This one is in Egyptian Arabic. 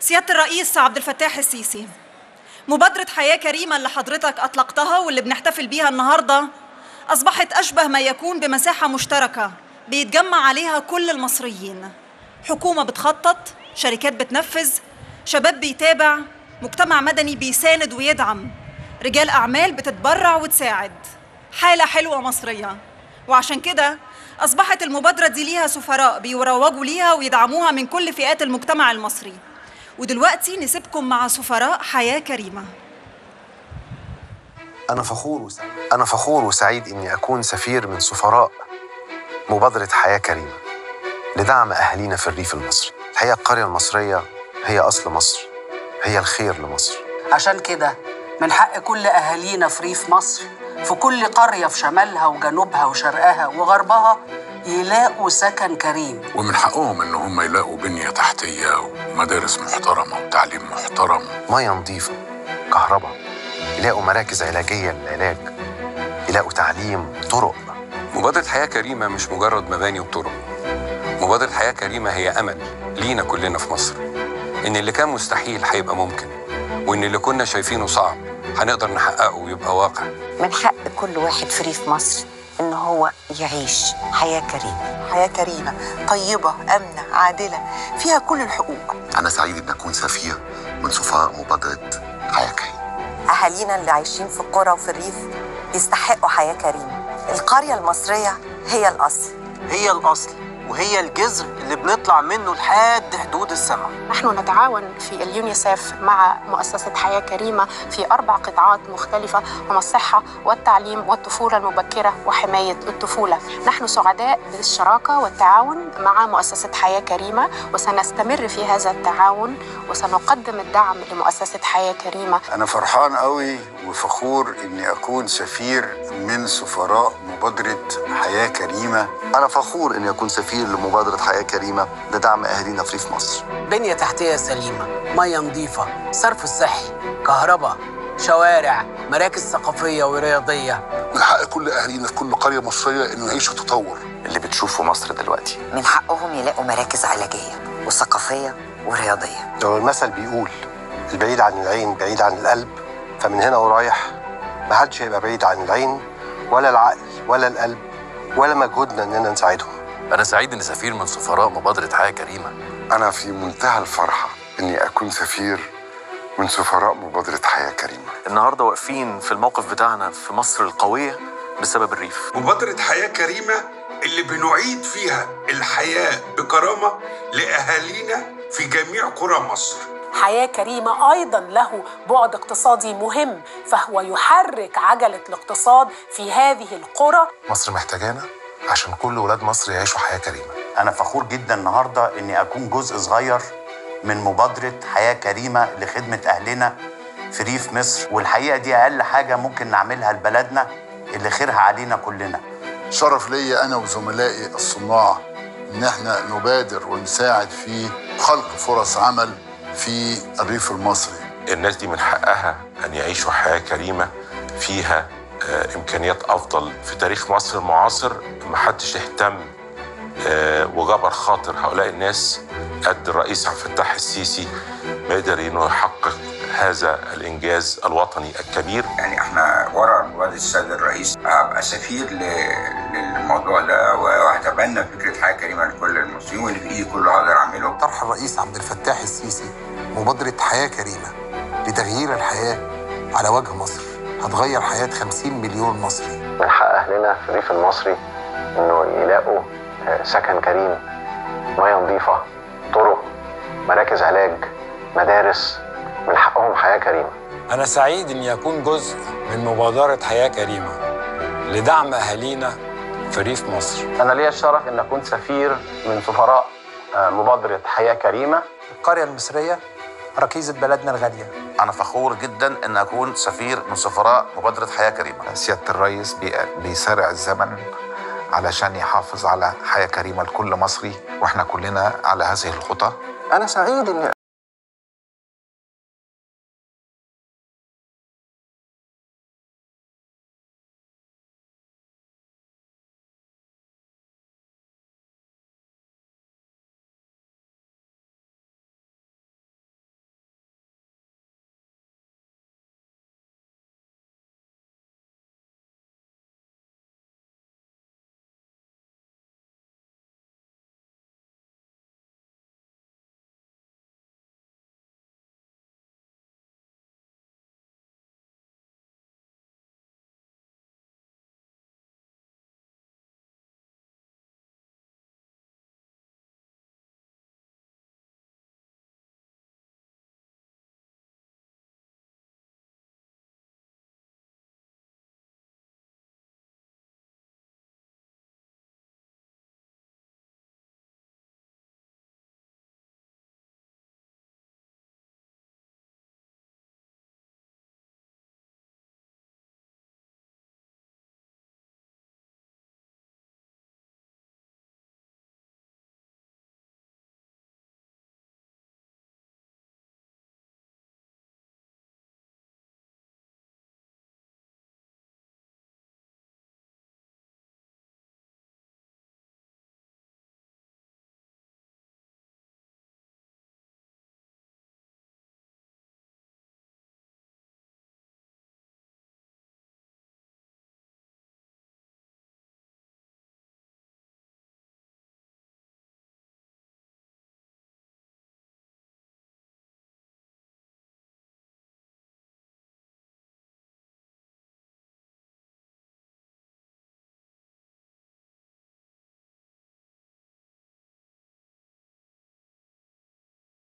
سيادة الرئيس عبد الفتاح السيسي مبادرة حياة كريمة اللي حضرتك أطلقتها واللي بنحتفل بيها النهاردة أصبحت أشبه ما يكون بمساحة مشتركة بيتجمع عليها كل المصريين حكومة بتخطط شركات بتنفذ شباب بيتابع مجتمع مدني بيساند ويدعم رجال أعمال بتتبرع وتساعد حالة حلوة مصرية وعشان كده أصبحت المبادرة دي ليها سفراء بيروجوا ليها ويدعموها من كل فئات المجتمع المصري ودلوقتي نسيبكم مع سفراء حياة كريمة أنا فخور وسعيد أنا فخور وسعيد إني أكون سفير من سفراء مبادرة حياة كريمة لدعم أهالينا في الريف المصري الحقيقة القرية المصرية هي أصل مصر هي الخير لمصر عشان كده من حق كل أهالينا في ريف مصر في كل قرية في شمالها وجنوبها وشرقها وغربها يلاقوا سكن كريم ومن حقهم ان هم يلاقوا بنيه تحتيه ومدارس محترمه وتعليم محترم مياه نظيفة كهرباء يلاقوا مراكز علاجية للعلاج يلاقوا تعليم طرق مبادرة حياة كريمة مش مجرد مباني وطرق مبادرة حياة كريمة هي أمل لينا كلنا في مصر إن اللي كان مستحيل هيبقى ممكن وإن اللي كنا شايفينه صعب هنقدر نحققه ويبقى واقع من حق كل واحد في ريف مصر إن هو يعيش حياة كريمة حياة كريمة طيبة آمنة عادلة فيها كل الحقوق أنا سعيد إن أكون سفير من سفراء مبادرة حياة كريمة أهالينا اللي عايشين في القرى وفي الريف يستحقوا حياة كريمة القرية المصرية هي الأصل هي الأصل وهي الجذر اللي بنطلع منه لحد حدود السماء نحن نتعاون في اليونيسف مع مؤسسة حياة كريمة في أربع قطاعات مختلفة هم الصحة والتعليم والطفولة المبكرة وحماية الطفولة نحن سعداء بالشراكة والتعاون مع مؤسسة حياة كريمة وسنستمر في هذا التعاون وسنقدم الدعم لمؤسسة حياة كريمة أنا فرحان قوي وفخور إني أكون سفير من سفراء مبادرة حياة كريمة أنا فخور إني أكون سفير لمبادرة حياة كريمة لدعم أهالينا في ريف مصر بنية تحتية سليمة مية نظيفة صرف صحي كهرباء شوارع مراكز ثقافية ورياضية من حق كل اهالينا في كل قريه مصريه انه يعيشوا تطور اللي بتشوفه مصر دلوقتي من حقهم يلاقوا مراكز علاجية وثقافية ورياضية لو المثل بيقول البعيد عن العين بعيد عن القلب فمن هنا ورايح ما حدش هيبقى بعيد عن العين ولا العقل ولا القلب ولا مجهودنا اننا نساعدهم أنا سعيد إني سفير من سفراء مبادرة حياة كريمة أنا في منتهى الفرحة إني أكون سفير من سفراء مبادرة حياة كريمة النهاردة واقفين في الموقف بتاعنا في مصر القوية بسبب الريف مبادرة حياة كريمة اللي بنعيد فيها الحياة بكرامة لأهالينا في جميع قرى مصر حياة كريمة أيضا له بعد اقتصادي مهم فهو يحرك عجلة الاقتصاد في هذه القرى مصر محتاجانا عشان كل ولاد مصر يعيشوا حياة كريمة أنا فخور جدا النهاردة إني أكون جزء صغير من مبادرة حياة كريمة لخدمة أهلنا في ريف مصر والحقيقة دي أقل حاجة ممكن نعملها لبلدنا اللي خيرها علينا كلنا شرف ليا أنا وزملائي الصناع إن احنا نبادر ونساعد في خلق فرص عمل في الريف المصري الناس دي من حقها أن يعيشوا حياة كريمة فيها آه، إمكانيات أفضل في تاريخ مصر المعاصر محدش اهتم آه، وجبر خاطر هؤلاء الناس قد الرئيس عبد الفتاح السيسي ما قدر انه يحقق هذا الانجاز الوطني الكبير يعني احنا ورا مبادرة السيد الرئيس هبقى سفير ل- للموضوع ده وهتبنى فكرة حياة كريمة لكل المصريين واللي في ايدي كله هقدر اعمله طرح الرئيس عبد الفتاح السيسي مبادرة حياة كريمة لتغيير الحياة على وجه مصر هتغير حياة 50 مليون مصري من حق أهلنا في الريف المصري إنه يلاقوا آه، سكن كريم مياه نظيفة طرق مراكز علاج مدارس من حقهم حياة كريمة أنا سعيد إني أكون جزء من مبادرة حياة كريمة لدعم أهالينا في ريف مصر انا ليا الشرف ان اكون سفير من سفراء مبادرة حياة كريمة القرية المصرية ركيزة بلدنا الغالية انا فخور جدا ان اكون سفير من سفراء مبادرة حياة كريمة سيادة الرئيس بي- بيسارع الزمن علشان يحافظ على حياة كريمة لكل مصري واحنا كلنا على هذه الخطى انا سعيد ان